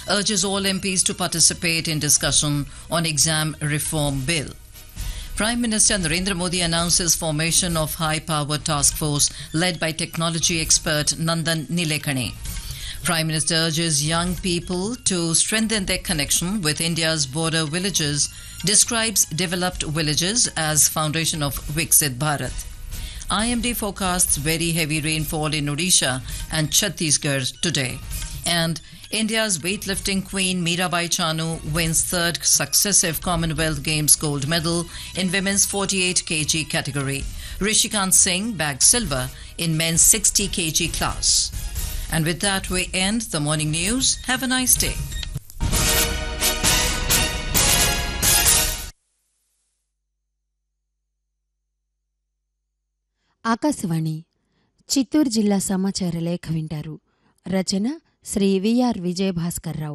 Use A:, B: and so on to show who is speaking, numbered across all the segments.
A: urges all MPs to participate in discussion on exam reform bill. Prime Minister Narendra Modi announces formation of high-powered task force led by technology expert Nandan Nilekani. Prime Minister urges young people to strengthen their connection with India's border villages, describes developed villages as foundation of Viksit Bharat. IMD forecasts very heavy rainfall in Odisha and Chhattisgarh today. And India's weightlifting queen Mirabai Chanu wins third successive Commonwealth Games gold medal in women's 48 kg category. Rishikant Singh bagged silver in men's 60 kg class. And with that, we end the morning news. Have a nice day.
B: Akashvani Chittoor జిల్లా సమాచార లేఖ వింటారు రచన Shri VR Vijaya Bhaskar Rao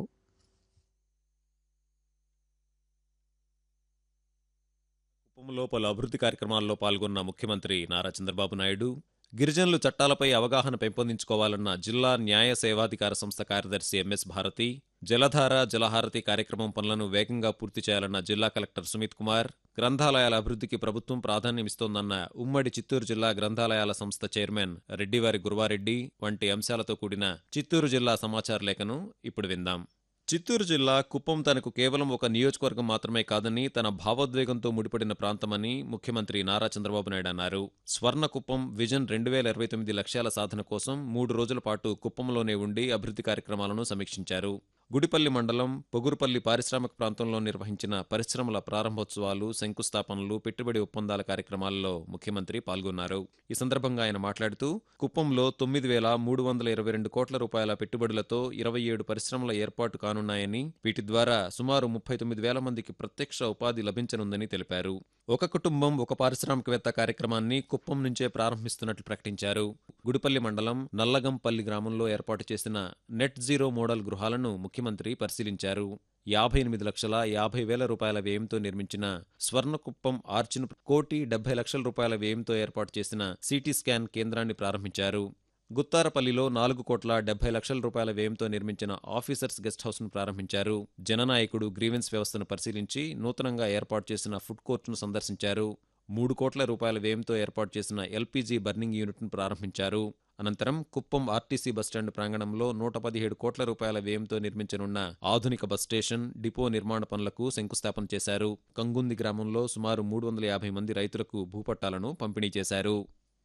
C: కుప్పంలో పలు అభివృద్ధి కార్యక్రమాల్లో పాల్గొన్న ముఖ్యమంత్రి నారా చంద్రబాబు నాయుడు గిరిజనులు చట్టాలపై అవగాహన పెంపొందించుకోవాలన్న జిల్లా న్యాయ సేవాధికార సంస్థ కార్యదర్శి ఎంఎస్ భారతి జలధార జలహారతి కార్యక్రమం పనులను వేగంగా పూర్తి చేయాలన్న జిల్లా కలెక్టర్ సుమిత్ కుమార్ గ్రంథాలయాల అభివృద్ధికి ప్రభుత్వం ప్రాధాన్యమిస్తోందన్న ఉమ్మడి చిత్తూరు జిల్లా గ్రంథాలయాల సంస్థ చైర్మన్ రెడ్డివారి గురువారెడ్డి వంటి అంశాలతో కూడిన చిత్తూరు జిల్లా సమాచార లేఖను ఇప్పుడు విందాం చిత్తూరు జిల్లా కుప్పం తనకు కేవలం ఒక నియోజకవర్గం మాత్రమే కాదని తన భావోద్వేగంతో ముడిపడిన ప్రాంతమని ముఖ్యమంత్రి నారా చంద్రబాబు నాయుడు అన్నారు స్వర్ణ కుప్పం విజన్ రెండు వేల ఇరవై తొమ్మిది లక్ష్యాల సాధన కోసం మూడు రోజుల పాటు కుప్పంలోనే ఉండి అభివృద్ధి కార్యక్రమాలను సమీక్షించారు గుడిపల్లి మండలం పొగురుపల్లి పారిశ్రామిక ప్రాంతంలో నిర్వహించిన పరిశ్రమల ప్రారంభోత్సవాలు శంకుస్థాపనలు పెట్టుబడి ఒప్పందాల కార్యక్రమాల్లో ముఖ్యమంత్రి పాల్గొన్నారు ఈ సందర్భంగా ఆయన మాట్లాడుతూ కుప్పంలో తొమ్మిది వేల మూడు వందల ఇరవై రెండు కోట్ల రూపాయల పెట్టుబడులతో ఇరవై ఏడు పరిశ్రమల ఏర్పాటు కానున్నాయని వీటి ద్వారా సుమారు ముప్పై తొమ్మిది వేల మందికి ప్రత్యక్ష ఉపాధి లభించనుందని తెలిపారు ఒక కుటుంబం ఒక పారిశ్రామికవేత్త కార్యక్రమాన్ని కుప్పం నుంచే ప్రారంభిస్తున్నట్లు ప్రకటించారు గుడిపల్లి మండలం నల్లగంపల్లి గ్రామంలో ఏర్పాటు చేసిన నెట్ జీరో మోడల్ గృహాలను ముఖ్యమంత్రి పరిశీలించారు యాభై ఎనిమిది లక్షల యాభై వేల రూపాయల వ్యయంతో నిర్మించిన స్వర్ణకుప్పం ఆర్చిను కోటి డెబ్బై లక్షల రూపాయల వ్యయంతో ఏర్పాటు చేసిన సిటీ స్కాన్ కేంద్రాన్ని ప్రారంభించారు గుత్తారపల్లిలో నాలుగు కోట్ల డెబ్బై లక్షల రూపాయల వ్యయంతో నిర్మించిన ఆఫీసర్స్ గెస్ట్ హౌస్ను ప్రారంభించారు జననాయకుడు గ్రీవెన్స్ వ్యవస్థను పరిశీలించి నూతనంగా ఏర్పాటు చేసిన ఫుడ్ కోర్టును సందర్శించారు మూడు కోట్ల రూపాయల వ్యయంతో ఏర్పాటు చేసిన ఎల్పీజీ బర్నింగ్ యూనిట్ను ప్రారంభించారు అనంతరం కుప్పం ఆర్టీసీ బస్టాండ్ ప్రాంగణంలో నూట పదిహేడు కోట్ల రూపాయల వ్యయంతో నిర్మించనున్న ఆధునిక బస్ స్టేషన్ డిపో నిర్మాణ పనులకు శంకుస్థాపన చేశారు కంగుంది గ్రామంలో సుమారు మూడు వందల యాభై మంది రైతులకు భూపట్టాలను పంపిణీ చేశారు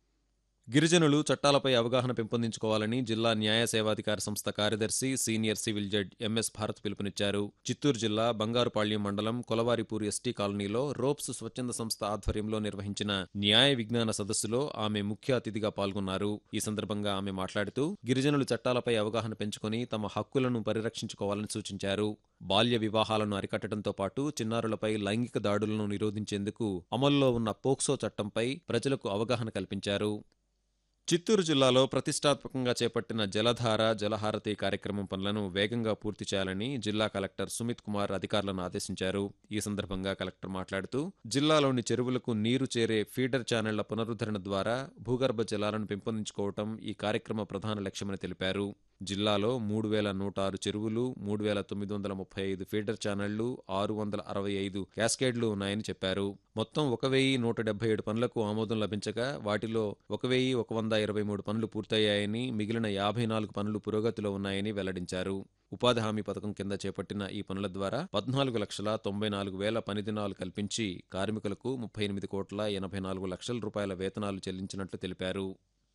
C: గిరిజనులు చట్టాలపై అవగాహన పెంపొందించుకోవాలని జిల్లా న్యాయ సేవాధికార సంస్థ కార్యదర్శి senior civil judge MS Bharat పిలుపునిచ్చారు చిత్తూరు జిల్లా బంగారుపాళ్యం మండలం కొలవారిపూర్ ఎస్టీ కాలనీలో రోప్స్ స్వచ్ఛంద సంస్థ ఆధ్వర్యంలో నిర్వహించిన న్యాయ విజ్ఞాన సదస్సులో ఆమె ముఖ్య అతిథిగా పాల్గొన్నారు ఈ సందర్భంగా ఆమె మాట్లాడుతూ గిరిజనులు చట్టాలపై అవగాహన పెంచుకొని తమ హక్కులను పరిరక్షించుకోవాలని సూచించారు బాల్య వివాహాలను అరికట్టడంతో పాటు చిన్నారులపై లైంగిక దాడులను నిరోధించేందుకు అమల్లో ఉన్న పోక్సో చట్టంపై ప్రజలకు అవగాహన కల్పించారు చిత్తూరు జిల్లాలో ప్రతిష్టాత్మకంగా చేపట్టిన జలధార జలహారతి కార్యక్రమం పనులను వేగంగా పూర్తి చేయాలని జిల్లా కలెక్టర్ సుమిత్ కుమార్ అధికారులను ఆదేశించారు ఈ సందర్భంగా కలెక్టర్ మాట్లాడుతూ జిల్లాలోని చెరువులకు నీరు చేరే ఫీడర్ ఛానళ్ల పునరుద్ధరణ ద్వారా భూగర్భ జలాలను పెంపొందించుకోవటం ఈ కార్యక్రమ ప్రధాన లక్ష్యమని తెలిపారు జిల్లాలో మూడు వేల నూట ఆరు చెరువులు మూడు వేల తొమ్మిది వందల ముప్పై ఐదు ఫీడర్ ఛానళ్లు ఆరు వందల అరవై ఐదు క్యాస్కేడ్లు ఉన్నాయని చెప్పారు మొత్తం ఒక వెయ్యి నూట డెబ్బై ఏడు పనులకు ఆమోదం లభించగా వాటిలో ఒక వెయ్యి ఒక వంద ఇరవై మూడు పనులు పూర్తయ్యాయని మిగిలిన యాభై నాలుగు పనులు పురోగతిలో ఉన్నాయని వెల్లడించారు ఉపాధి హామీ పథకం కింద చేపట్టిన ఈ పనుల ద్వారా పద్నాలుగు లక్షల తొంభై నాలుగు వేల పని దినాలు కల్పించి కార్మికులకు ముప్పై ఎనిమిది కోట్ల ఎనభై నాలుగు లక్షల రూపాయల వేతనాలు చెల్లించినట్లు తెలిపారు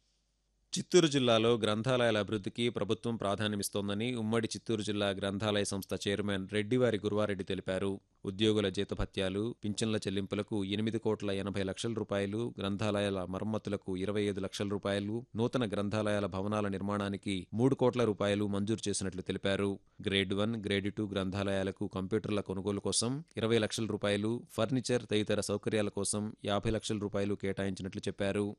C: చిత్తూరు జిల్లాలో గ్రంథాలయాల అభివృద్ధికి ప్రభుత్వం ప్రాధాన్యమిస్తోందని ఉమ్మడి చిత్తూరు జిల్లా గ్రంథాలయ సంస్థ చైర్మన్ రెడ్డివారి గురువారెడ్డి తెలిపారు ఉద్యోగుల జీతభత్యాలు పింఛన్ల చెల్లింపులకు ఎనిమిది కోట్ల ఎనభై లక్షల రూపాయలు గ్రంథాలయాల మరమ్మతులకు ఇరవై ఐదు లక్షల రూపాయలు నూతన గ్రంథాలయాల భవనాల నిర్మాణానికి మూడు కోట్ల రూపాయలు మంజూరు చేసినట్లు తెలిపారు గ్రేడ్ వన్ గ్రేడ్ టూ గ్రంథాలయాలకు కంప్యూటర్ల కొనుగోలు కోసం ఇరవై లక్షల రూపాయలు ఫర్నిచర్ తదితర సౌకర్యాల కోసం యాభై లక్షల రూపాయలు కేటాయించినట్లు చెప్పారు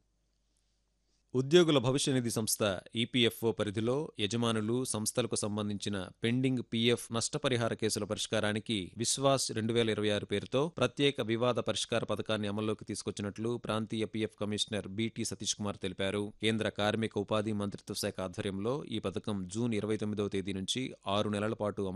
C: ఉద్యోగుల భవిష్య నిధి సంస్థ ఈపీఎఫ్ఓ పరిధిలో యజమానులు సంస్థలకు సంబంధించిన పెండింగ్ పీఎఫ్ నష్టపరిహార కేసుల పరిష్కారానికి విశ్వాస్ రెండు వేల ఇరవై ఆరు పేరుతో ప్రత్యేక వివాద పరిష్కార పథకాన్ని అమల్లోకి తీసుకొచ్చినట్లు ప్రాంతీయ PF commissioner BT Satish Kumar తెలిపారు కేంద్ర కార్మిక ఉపాధి మంత్రిత్వ శాఖ ఆధ్వర్యంలో ఈ పథకం జూన్ ఇరవై తొమ్మిదవ తేదీ నుంచి ఆరు నెలల పాటు